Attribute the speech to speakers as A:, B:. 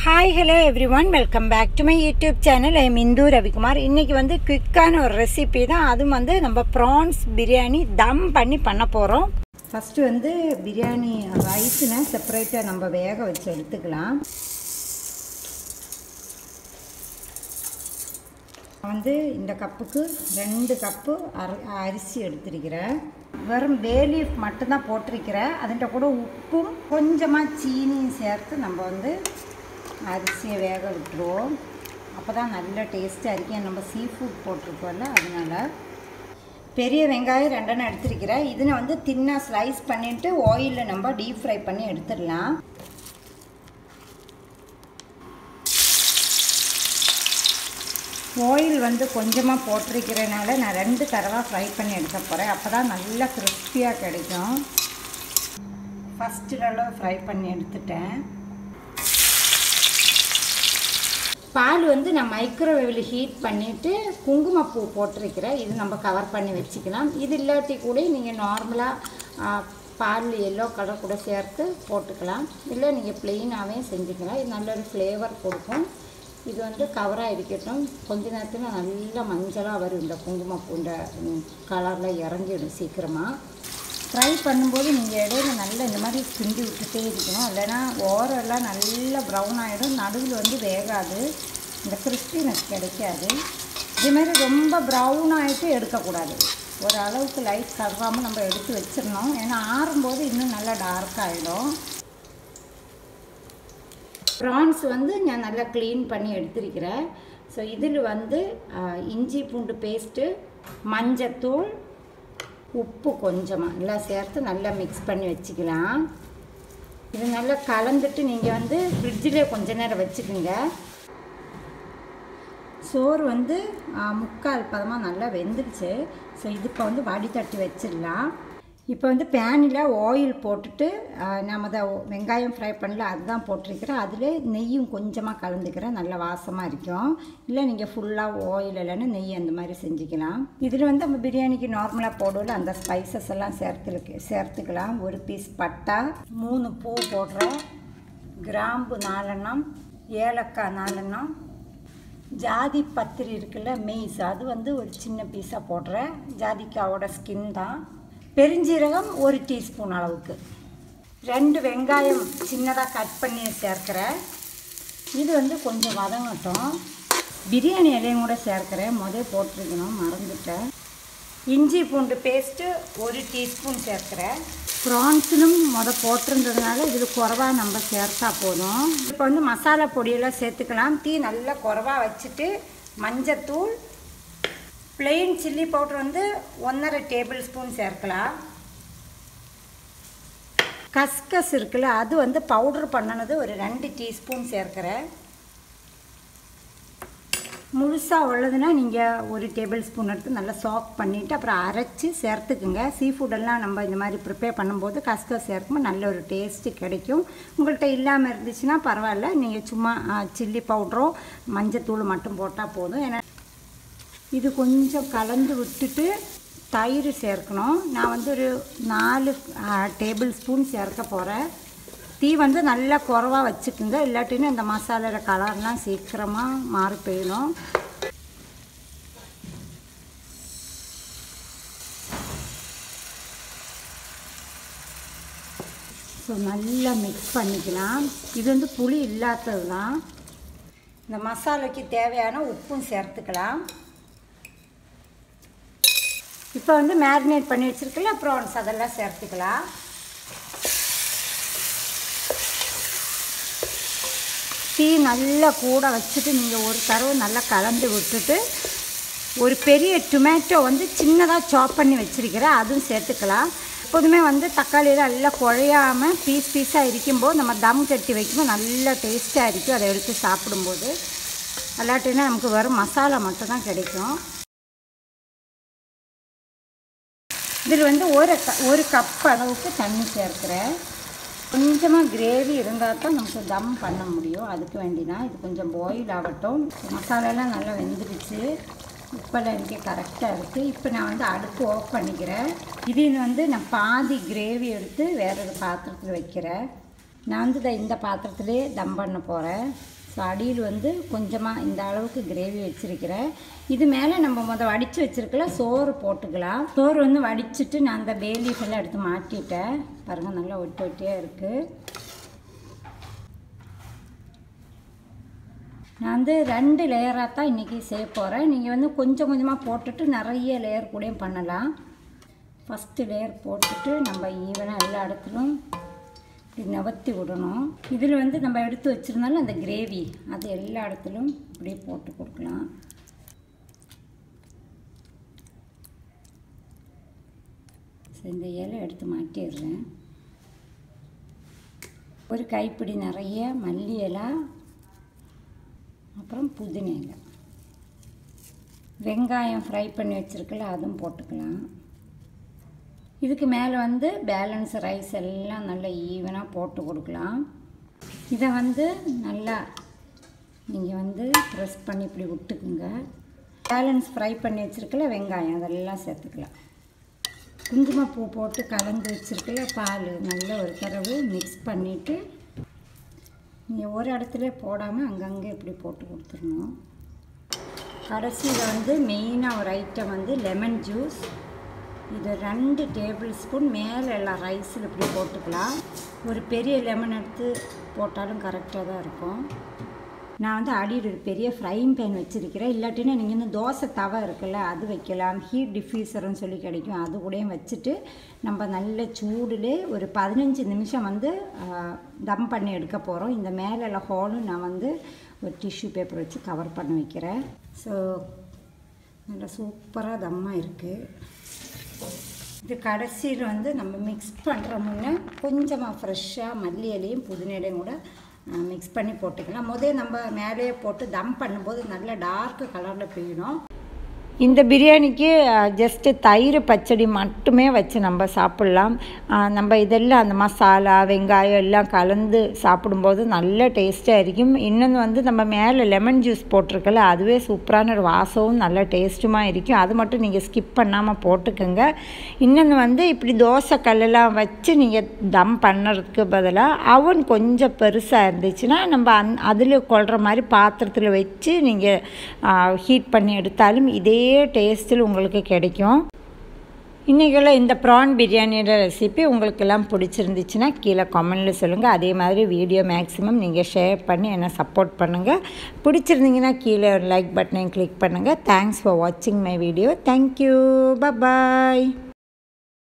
A: hi hello every one welcome back to my YouTube channel I Indhu Ravikumar இன்றைக்கி வந்து குயிக்கான ஒரு recipe தான் அதுவும் வந்து நம்ம ப்ரான்ஸ் பிரியாணி தம் பண்ணி பண்ண போகிறோம் ஃபஸ்ட்டு வந்து பிரியாணி ரைஸ்னா செப்பரேட்டாக நம்ம வேக வச்சு எடுத்துக்கலாம் வந்து இந்த கப்புக்கு ரெண்டு கப்பு அரி அரிசி எடுத்திருக்கிறேன் வெறும் பேலீஃப் மட்டும்தான் போட்டிருக்கிறேன் அதுன்ற கூட உப்பும் கொஞ்சமாக சீனியும் சேர்த்து நம்ம வந்து அரிசியை வேக விட்டுருவோம் அப்போ தான் நல்ல டேஸ்ட்டாக இருக்கும் நம்ம சீ ஃபுட் போட்டிருக்கோம்ல அதனால் பெரிய வெங்காயம் ரெண்டெண்ணம் எடுத்திருக்கிறேன் இதில் வந்து தின்னாக ஸ்லைஸ் பண்ணிவிட்டு ஆயிலில் நம்ம டீப் ஃப்ரை பண்ணி எடுத்துடலாம் ஆயில் வந்து கொஞ்சமாக போட்டிருக்கிறனால நான் ரெண்டு தடவை ஃப்ரை பண்ணி எடுக்க போகிறேன் அப்போ தான் நல்லா கிறிஸ்பியாக கிடைக்கும் ஃபஸ்ட்டு தடவை ஃப்ரை பண்ணி எடுத்துட்டேன் பால் வந்து நான் மைக்ரோவேவில் ஹீட் பண்ணிவிட்டு குங்குமப்பூ போட்டிருக்கிறேன் இது நம்ம கவர் பண்ணி வச்சுக்கலாம் இது இல்லாட்டி கூட நீங்கள் நார்மலாக பால் எல்லோ கலர் கூட சேர்த்து போட்டுக்கலாம் இல்லை நீங்கள் ப்ளெயினாகவே செஞ்சுக்கலாம் இது நல்ல ஒரு ஃப்ளேவர் கொடுக்கும் இது வந்து கவராக இருக்கட்டும் கொஞ்ச நேரத்தில் நல்லா மஞ்சளாக வரும் இந்த குங்குமப்பூ இந்த கலரில் இறங்கிடும் சீக்கிரமாக ஃப்ரை பண்ணும்போது நீங்கள் இடையில நல்லா இந்த மாதிரி கிண்டி விட்டுட்டே இருக்கணும் இல்லைன்னா ஓரெல்லாம் நல்லா ப்ரௌன் ஆகிடும் நடுவில் வந்து வேகாது இந்த கிறிஸ்பினஸ் கிடைக்காது இதேமாதிரி ரொம்ப ப்ரௌன் ஆகிட்டு எடுக்கக்கூடாது ஒரு அளவுக்கு லைட் கருவாமல் நம்ம எடுத்து வச்சிடணும் ஏன்னா ஆறும்போது இன்னும் நல்லா டார்க் ஆகிடும் ப்ரான்ஸ் வந்து நான் நல்லா க்ளீன் பண்ணி எடுத்திருக்கிறேன் ஸோ இதில் வந்து இஞ்சி பூண்டு பேஸ்ட்டு மஞ்சத்தூள் உப்பு கொஞ்சமாக எல்லாம் சேர்த்து நல்லா மிக்ஸ் பண்ணி வச்சுக்கலாம் இது நல்லா கலந்துட்டு நீங்கள் வந்து ஃப்ரிட்ஜில் கொஞ்ச நேரம் வச்சுக்கோங்க சோறு வந்து முக்கால் பதமாக நல்லா வெந்துருச்சு ஸோ இது இப்போ வந்து வடி தட்டி வச்சிடலாம் இப்போ வந்து பேனில் ஆயில் போட்டுட்டு நம்ம அதை வெங்காயம் ஃப்ரை பண்ணல அதுதான் போட்டிருக்கிறேன் அதில் நெய்யும் கொஞ்சமாக கலந்துக்கிறேன் நல்ல வாசமாக இருக்கும் இல்லை நீங்கள் ஃபுல்லாக ஆயில் இல்லைன்னா நெய் அந்த மாதிரி செஞ்சுக்கலாம் இதில் வந்து நம்ம பிரியாணிக்கு நார்மலாக போடுவோம் அந்த ஸ்பைசஸ் எல்லாம் சேர்த்து சேர்த்துக்கலாம் ஒரு பீஸ் பட்டா மூணு பூ போடுறோம் கிராம்பு நாலெண்ணம் ஏலக்காய் நாலெண்ணம் ஜாதி பத்திரி இருக்குல்ல மெய்ஸ் அது வந்து ஒரு சின்ன பீஸாக போடுறேன் ஜாதிக்காவோட ஸ்கின் தான் பெருஞ்சீரகம் ஒரு டீஸ்பூன் அளவுக்கு ரெண்டு வெங்காயம் சின்னதாக கட் பண்ணி சேர்க்குறேன் இது வந்து கொஞ்சம் வதங்கட்டும் பிரியாணி இலையும் கூட சேர்க்குறேன் முதல் போட்டிருக்கணும் மறந்துட்டேன் இஞ்சி பூண்டு பேஸ்ட்டு ஒரு டீஸ்பூன் சேர்க்குறேன் ப்ரான்ஸிலும் முத போட்டிருந்ததுனால இதில் குறவாக நம்ம சேர்த்தா போதும் இப்போ வந்து மசாலா பொடியெல்லாம் சேர்த்துக்கலாம் தீ நல்லா குறவாக வச்சுட்டு மஞ்சத்தூள் பிளெயின் சில்லி பவுட்ரு வந்து ஒன்றரை டேபிள் ஸ்பூன் சேர்க்கலாம் கஸ்கஸ் இருக்குல்ல அது வந்து பவுட்ரு பண்ணினது ஒரு ரெண்டு டீஸ்பூன் சேர்க்குறேன் முழுசாக உள்ளதுன்னா நீங்கள் ஒரு டேபிள் ஸ்பூன் எடுத்து நல்லா சாக் பண்ணிவிட்டு அப்புறம் அரைச்சி சேர்த்துக்குங்க சீ ஃபுட்டெல்லாம் நம்ம இந்த மாதிரி ப்ரிப்பேர் பண்ணும்போது கஸ்கஸ் சேர்க்கும்போது நல்ல ஒரு டேஸ்ட்டு கிடைக்கும் உங்கள்கிட்ட இல்லாமல் இருந்துச்சுன்னா பரவாயில்ல நீங்கள் சும்மா சில்லி பவுட்ரோ மஞ்சத்தூள் மட்டும் போட்டால் போதும் ஏன்னா இது கொஞ்சம் கலந்து விட்டுட்டு தயிர் சேர்க்கணும் நான் வந்து ஒரு நாலு டேபிள் ஸ்பூன் சேர்க்க போகிறேன் தீ வந்து நல்லா குறவாக வச்சுக்குங்க இல்லாட்டின்னு இந்த மசாலோட கலர்லாம் சீக்கிரமாக மாறி போயிடும் ஸோ நல்லா மிக்ஸ் பண்ணிக்கலாம் இது வந்து புளி இல்லாதது தான் இந்த மசாலாக்கு தேவையான உப்பும் சேர்த்துக்கலாம் இப்போ வந்து மேரினேட் பண்ணி வச்சுருக்கல ப்ரான்ஸ் அதெல்லாம் சேர்த்துக்கலாம் டீ நல்லா கூட வச்சுட்டு நீங்கள் ஒரு தடவை நல்லா கலந்து விட்டுட்டு ஒரு பெரிய டொமேட்டோ வந்து சின்னதாக சாப் பண்ணி வச்சுருக்கிறேன் அதுவும் சேர்த்துக்கலாம் எப்போதுமே வந்து தக்காளியில் நல்லா குழையாமல் பீஸ் பீஸாக இருக்கும்போது நம்ம தம் கட்டி வைக்கும்போது நல்ல டேஸ்ட்டாக இருக்கும் அதை எடுத்து சாப்பிடும்போது அல்லாட்டினா நமக்கு வெறும் மசாலா மட்டும்தான் கிடைக்கும் இதில் வந்து ஒரு க ஒரு கப் அளவுக்கு தண்ணி சேர்க்குறேன் கொஞ்சமாக கிரேவி இருந்தால் தான் நமக்கு தம் பண்ண முடியும் அதுக்கு வேண்டி தான் இது கொஞ்சம் பாயில் ஆகட்டும் மசாலாலாம் நல்லா வெந்துடுச்சு உப்பெல்லாம் எனக்கு கரெக்டாக இருக்குது இப்போ நான் வந்து அடுப்பு ஆஃப் பண்ணிக்கிறேன் இதில் வந்து நான் பாதி கிரேவி எடுத்து வேற ஒரு பாத்திரத்தில் வைக்கிறேன் நான் வந்து இதை இந்த பாத்திரத்திலே தம் பண்ண போகிறேன் ஸோ அடியில் வந்து கொஞ்சமாக இந்த அளவுக்கு கிரேவி வச்சுருக்கிறேன் இது மேலே நம்ம முத வடித்து வச்சுருக்கல சோறு போட்டுக்கலாம் சோறு வந்து வடிச்சிட்டு நான் அந்த பேலீஃப் எல்லாம் எடுத்து மாட்டிட்டேன் பாருங்கள் நல்லா ஒட்டி ஒட்டியாக இருக்குது நான் வந்து ரெண்டு லேயராக தான் இன்றைக்கி செய்ய போகிறேன் நீங்கள் வந்து கொஞ்சம் கொஞ்சமாக போட்டுட்டு நிறைய லேயர் கூடயும் பண்ணலாம் ஃபஸ்ட்டு லேயர் போட்டுட்டு நம்ம ஈவனாக எல்லா இடத்துலும் இப்படி நவர்த்தி விடணும் இதில் வந்து நம்ம எடுத்து வச்சுருந்தாலும் அந்த கிரேவி அது எல்லா இடத்துலும் இப்படியே போட்டு கொடுக்கலாம் ஸோ இந்த இலை எடுத்து மாட்டிடுறேன் ஒரு கைப்பிடி நிறைய மல்லி இலை அப்புறம் புதினா இலை வெங்காயம் ஃப்ரை பண்ணி வச்சுருக்கல அதுவும் போட்டுக்கலாம் இதுக்கு மேலே வந்து பேலன்ஸ் ரைஸ் எல்லாம் நல்லா ஈவனாக போட்டு கொடுக்கலாம் இதை வந்து நல்லா நீங்கள் வந்து ப்ரெஸ் பண்ணி இப்படி விட்டுக்குங்க பேலன்ஸ் ஃப்ரை பண்ணி வச்சுருக்கல வெங்காயம் அதெல்லாம் சேர்த்துக்கலாம் குங்குமப்பூ போட்டு கலந்து வச்சுருக்கல பால் நல்ல ஒரு தடவை மிக்ஸ் பண்ணிவிட்டு நீங்கள் ஒரு இடத்துல போடாமல் அங்கங்கே இப்படி போட்டு கொடுத்துடணும் கடைசியில் வந்து மெயினாக ஒரு ஐட்டம் வந்து லெமன் ஜூஸ் இது ரெண்டு டேபிள் ஸ்பூன் மேலே எல்லாம் ரைஸில் இப்படி போட்டுக்கலாம் ஒரு பெரிய லெமன் எடுத்து போட்டாலும் கரெக்டாக தான் இருக்கும் நான் வந்து அடியில் ஒரு பெரிய ஃப்ரைங் பேன் வச்சுருக்கிறேன் இல்லாட்டினா நீங்கள் வந்து தோசை தவை இருக்குல்ல அது வைக்கலாம் ஹீட் டிஃப்யூசர்னு சொல்லி கிடைக்கும் அது கூடயும் வச்சுட்டு நம்ம நல்ல சூடில் ஒரு பதினஞ்சு நிமிஷம் வந்து தம் பண்ணி எடுக்க போகிறோம் இந்த மேலே ஹோலும் நான் வந்து ஒரு டிஷ்யூ பேப்பர் வச்சு கவர் பண்ணி வைக்கிறேன் ஸோ நல்லா சூப்பராக தம்மாக இருக்குது இது கடைசியில் வந்து நம்ம மிக்ஸ் பண்ணுற முன்னே கொஞ்சமாக ஃப்ரெஷ்ஷாக மல்லி இலையும் புதினா இலையும் கூட மிக்ஸ் பண்ணி போட்டுக்கலாம் முதல்ல நம்ம மேலேயே போட்டு தம் பண்ணும்போது நல்ல டார்க் கலரில் பெய்யணும் இந்த பிரியாணிக்கு ஜஸ்ட்டு தயிர் பச்சடி மட்டுமே வச்சு நம்ம சாப்பிட்லாம் நம்ம இதெல்லாம் அந்த மசாலா வெங்காயம் எல்லாம் கலந்து சாப்பிடும்போது நல்ல டேஸ்ட்டாக இருக்கும் இன்னொன்று வந்து நம்ம மேலே லெமன் ஜூஸ் போட்டிருக்கல அதுவே சூப்பரான ஒரு வாசமும் நல்ல டேஸ்ட்டுமா இருக்கும் அது மட்டும் நீங்கள் ஸ்கிப் பண்ணாமல் போட்டுக்கோங்க இன்னொன்று வந்து இப்படி தோசை கல்லெல்லாம் வச்சு நீங்கள் தம் பண்ணுறதுக்கு பதிலாக அவன் கொஞ்சம் பெருசாக இருந்துச்சுன்னா நம்ம அந் அதில் கொள்கிற மாதிரி பாத்திரத்தில் வச்சு நீங்கள் ஹீட் பண்ணி எடுத்தாலும் இதே டேஸ்ட்டில் உங்களுக்கு கிடைக்கும் இன்றைக்குள்ள இந்த ப்ரான் பிரியாணியோட ரெசிபி உங்களுக்கெல்லாம் பிடிச்சிருந்துச்சுன்னா கீழே கமெண்டில் சொல்லுங்கள் அதே மாதிரி வீடியோ மேக்ஸிமம் நீங்கள் ஷேர் பண்ணி என்னை சப்போர்ட் பண்ணுங்கள் பிடிச்சிருந்தீங்கன்னா கீழே ஒரு லைக் பட்டனையும் கிளிக் பண்ணுங்கள் தேங்க்ஸ் ஃபார் வாட்சிங் மை வீடியோ தேங்க்யூ பாய்